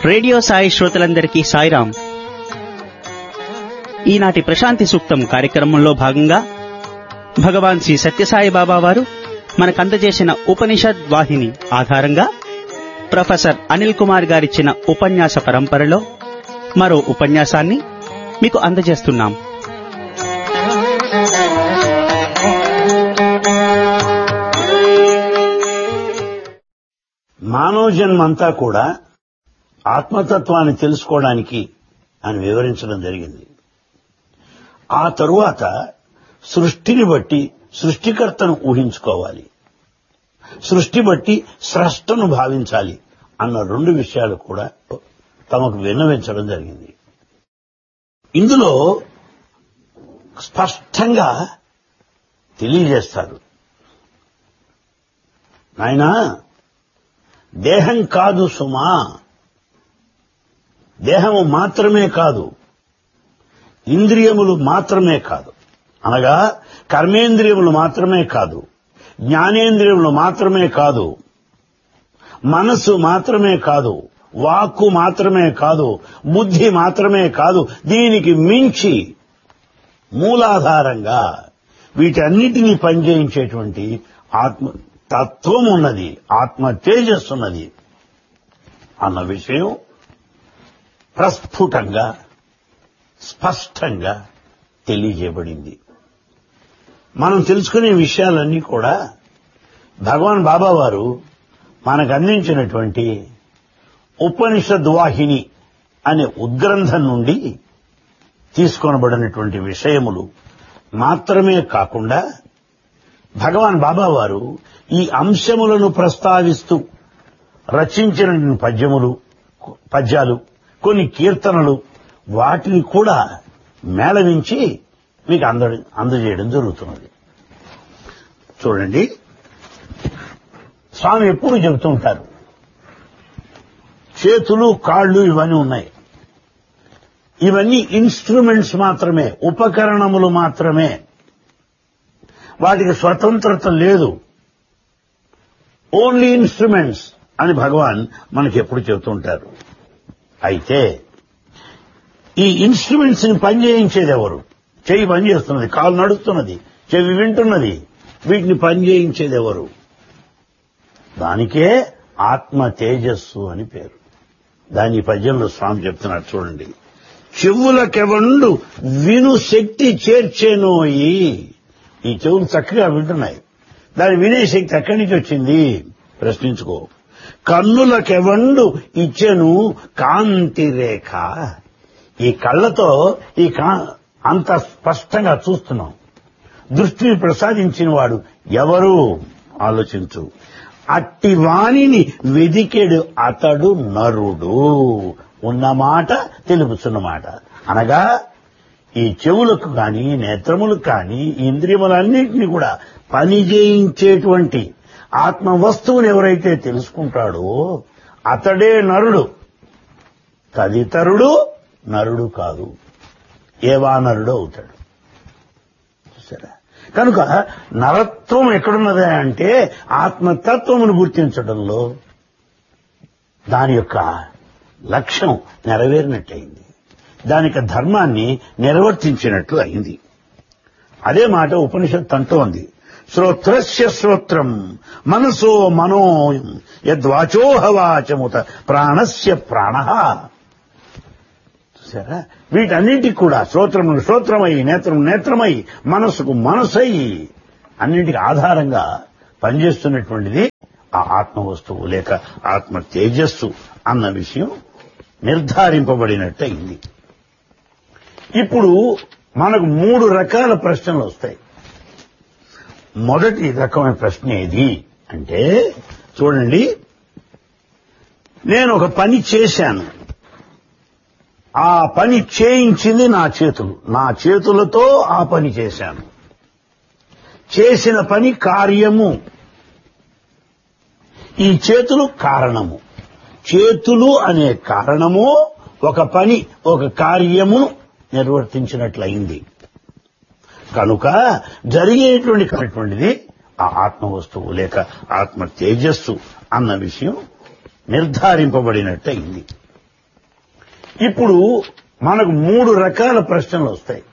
radio Sai శ్రోతలందరికీ సాయిరాం ఈనాటి ప్రశాంతి సూక్తం కార్యక్రమంలో భాగంగా భగవాన్ శ్రీ సత్యసాయి బాబా వారు మనకు అందజేసిన ఉపనిషద్ వాహిని ఆధారంగా ప్రొఫెసర్ అనిల్ కుమార్ గారిచ్చిన ఉపన్యాస పరంపరలో మరో ఉపన్యాసాన్ని మీకు అందజేస్తున్నాం మానవ జన్మంతా కూడా ఆత్మతత్వాన్ని తెలుసుకోవడానికి అని వివరించడం జరిగింది ఆ తరువాత సృష్టిని బట్టి సృష్టికర్తను ఊహించుకోవాలి సృష్టి బట్టి స్రష్టను భావించాలి అన్న రెండు విషయాలు కూడా తమకు విన్నవించడం జరిగింది ఇందులో స్పష్టంగా తెలియజేస్తారు నాయనా దేహం కాదు సుమా దేహము మాత్రమే కాదు ఇంద్రియములు మాత్రమే కాదు అనగా కర్మేంద్రియములు మాత్రమే కాదు జ్ఞానేంద్రియములు మాత్రమే కాదు మనసు మాత్రమే కాదు వాక్కు మాత్రమే కాదు బుద్ధి మాత్రమే కాదు దీనికి మించి మూలాధారంగా వీటన్నిటినీ పనిచేయించేటువంటి ఆత్మ తత్వం ఉన్నది ఆత్మ తేజస్సు ఉన్నది అన్న విషయం ప్రస్ఫుటంగా స్పష్టంగా తెలియజేయబడింది మనం తెలుసుకునే విషయాలన్నీ కూడా భగవాన్ బాబా వారు మనకు అందించినటువంటి ఉపనిషద్వాహిని అనే ఉద్గ్రంథం నుండి తీసుకొనబడినటువంటి విషయములు మాత్రమే కాకుండా భగవాన్ బాబా వారు ఈ అంశములను ప్రస్తావిస్తూ రచించిన పద్యములు పద్యాలు కొన్ని కీర్తనలు వాటిని కూడా మేళవించి మీకు అంద అందజేయడం జరుగుతున్నది చూడండి స్వామి ఎప్పుడు చెబుతూ ఉంటారు చేతులు కాళ్ళు ఇవన్నీ ఉన్నాయి ఇవన్నీ ఇన్స్ట్రుమెంట్స్ మాత్రమే ఉపకరణములు మాత్రమే వాటికి స్వతంత్రత లేదు ఓన్లీ ఇన్స్ట్రుమెంట్స్ అని భగవాన్ మనకి ఎప్పుడు చెబుతుంటారు అయితే ఈ ఇన్స్ట్రుమెంట్స్ ని పనిచేయించేది ఎవరు చెయ్యి పనిచేస్తున్నది కాలు నడుస్తున్నది చెవి వింటున్నది వీటిని పనిచేయించేది ఎవరు దానికే ఆత్మ తేజస్సు అని పేరు దాని ఈ పద్యంలో స్వామి చెప్తున్నారు చూడండి చెవులకెవండు విను శక్తి చేర్చేనోయి ఈ చెవులు చక్కగా వింటున్నాయి దాని వినే శక్తి ఎక్కడి నుంచి వచ్చింది ప్రశ్నించుకో కన్నులకెవండు ఇచ్చెను కాంతి రేఖ ఈ కళ్ళతో ఈ కా అంత స్పష్టంగా చూస్తున్నాం దృష్టిని ప్రసాదించిన వాడు ఎవరు ఆలోచించు అట్టి వాణిని వెదికెడు అతడు నరుడు ఉన్నమాట తెలుపుతున్నమాట అనగా ఈ చెవులకు కానీ నేత్రములకు కానీ ఇంద్రియములన్నింటినీ కూడా పని చేయించేటువంటి ఆత్మ వస్తువుని ఎవరైతే తెలుసుకుంటాడో అతడే నరుడు తదితరుడు నరుడు కాదు ఏవానరుడు అవుతాడు చూసారా కనుక నరత్వం ఎక్కడున్నది అంటే ఆత్మతత్వమును గుర్తించడంలో దాని యొక్క లక్ష్యం నెరవేరినట్టయింది దానికి ధర్మాన్ని నిర్వర్తించినట్లు అయింది అదే మాట ఉపనిషత్తు అంటోంది శ్రోత్రస్య శ్రోత్రం మనసో మనో యద్వాచోహవాచముత ప్రాణస్య ప్రాణ చూసారా వీటన్నింటికి కూడా శ్రోత్రమును శ్రోత్రమై నేత్రం నేత్రమై మనసుకు మనసై అన్నింటికి ఆధారంగా పనిచేస్తున్నటువంటిది ఆ ఆత్మ వస్తువు లేక ఆత్మ తేజస్సు అన్న విషయం నిర్ధారింపబడినట్టు అయింది ఇప్పుడు మనకు మూడు రకాల ప్రశ్నలు వస్తాయి మొదటి రకమైన ప్రశ్న ఏది అంటే చూడండి నేను ఒక పని చేశాను ఆ పని చేయించింది నా చేతులు నా చేతులతో ఆ పని చేశాను చేసిన పని కార్యము ఈ చేతులు కారణము చేతులు అనే కారణము ఒక పని ఒక కార్యమును నిర్వర్తించినట్లయింది కనుక జరిగేటువంటి అటువంటిది ఆ ఆత్మ వస్తువు లేక ఆత్మ తేజస్సు అన్న విషయం నిర్ధారింపబడినట్టయింది ఇప్పుడు మనకు మూడు రకాల ప్రశ్నలు వస్తాయి